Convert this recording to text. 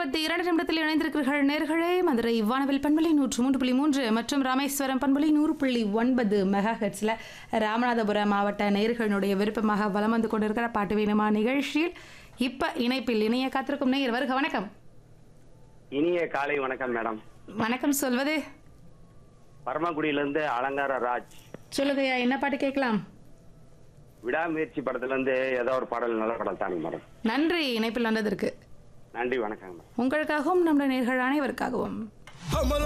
ஐம்பத்தி இரண்டு நிமிடத்தில் இணைந்திருக்கிறீர்கள் நேர்களே மதுரை வானவில் பண்பலை நூற்று மூன்று புள்ளி மூன்று மற்றும் ராமேஸ்வரம் பண்பலை நூறு புள்ளி ஒன்பது மெகா ஹெட்ஸில் ராமநாதபுரம் மாவட்ட நேயர்களுடைய விருப்பமாக வலம் வந்து கொண்டிருக்கிற பாட்டு வேணுமா நிகழ்ச்சியில் இப்போ இணைப்பில் இணைய காத்திருக்கும் நேயர் வருக வணக்கம் இனிய காலை வணக்கம் மேடம் வணக்கம் சொல்வது பரமக்குடியிலிருந்து அலங்கார ராஜ் சொல்லுங்கய்யா என்ன பாட்டு கேட்கலாம் விடாமுயற்சி படத்துல இருந்து ஏதோ ஒரு பாடல் நல்ல படம் தானுங்க மேடம் நன்றி இணைப்பில் வந்ததற்கு நன்றி வணக்கம் மேடம் உங்களுக்காகவும் நம்முடைய நேர்கள் அனைவருக்காகவும் हमला